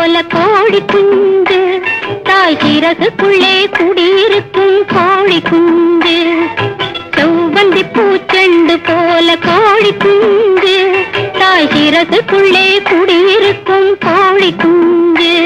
போல கோழி குஞ்சு தாய் சிறகுக்குள்ளே குடியிருக்கும் கோழி குஞ்சு செவ்வந்தி பூச்செண்டு போல கோழி குஞ்சு தாய் சிறகுக்குள்ளே குடியிருக்கும் கோழி குஞ்சு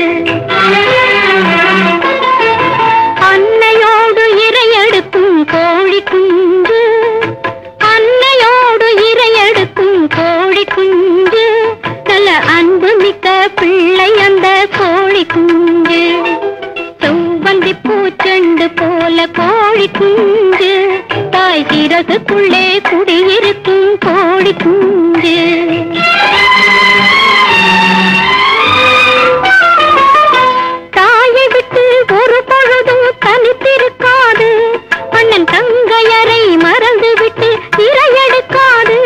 அன்னையோடு இரையெடுக்கும் கோழி குஞ்சு அன்னையோடு இரையெடுக்கும் கோழி குஞ்சு நல்ல அன்பு மிக்க பிள்ளை அந்த கோழி குஞ்சு செவ்வந்தி பூச்செண்டு போல கோழி குஞ்சு தாய் சிறகுக்குள்ளே குடியிருக்கும் கோழி குஞ்சு தாயை விட்டு ஒரு பொழுதும் தனித்திருக்காது அண்ணன் தங்கையரை மறந்து விட்டு இரையெடுக்காது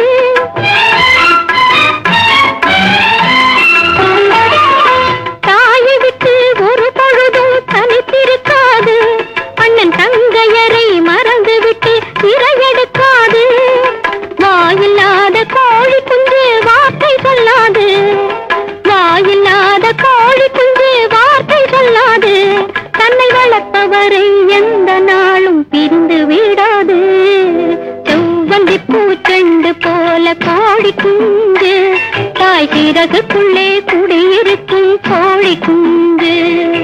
தாயை விட்டு ஒரு பொழுதும் தனித்திருக்காது அண்ணன் தங்கையரை மறந்து விட்டு இரையெடுக்காது வாயில்லாத கோழி குஞ்சு வார்த்தை சொல்லாது வாயில்லாத கோழி குஞ்சு வார்த்தை சொல்லாது தன்னை வளர்ப்பவரை எந்த நாளும் பிரிந்து விடாது செவ்வந்தி பூச்செண்டு போல கோழி குஞ்சு தாய் சிறகுக்குள்ளே குடியிருக்கும் கோழி குஞ்சு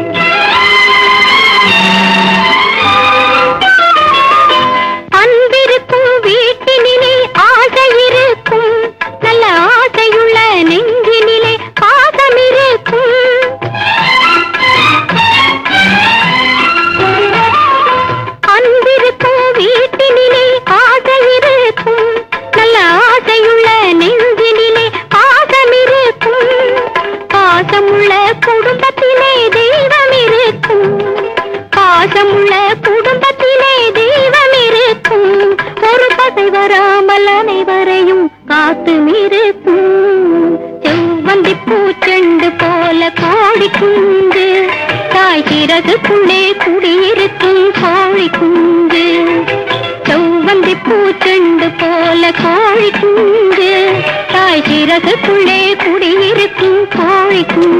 அன்பிருக்கும் வீட்டினிலே ஆசை இருக்கும் நல்ல ஆசையுள்ள நெஞ்சினிலே பாசம் இருக்கும் அன்பிருக்கும் வீட்டினிலே ஆசை இருக்கும் நல்ல ஆசையுள்ள நெஞ்சினிலே பாசம் இருக்கும் பாசமுள்ள குடும்பத்திலே தெய்வம் இருக்கும் பாசமுள்ள குடும்பத்திலே தெய்வம் இருக்கும் ஒரு பசை வராமல் அனைவரையும் காத்து இருக்கும் செவ்வந்தி பூச்செண்டு போல கோழி குஞ்சு தாய் சிறகுக்குள்ளே குடியிருக்கும் கோழி குஞ்சு செவ்வந்தி பூச்செண்டு போல கோழி குஞ்சு தாய் சிறகுக்குள்ளே குடியிருக்கும் கோழி குஞ்சு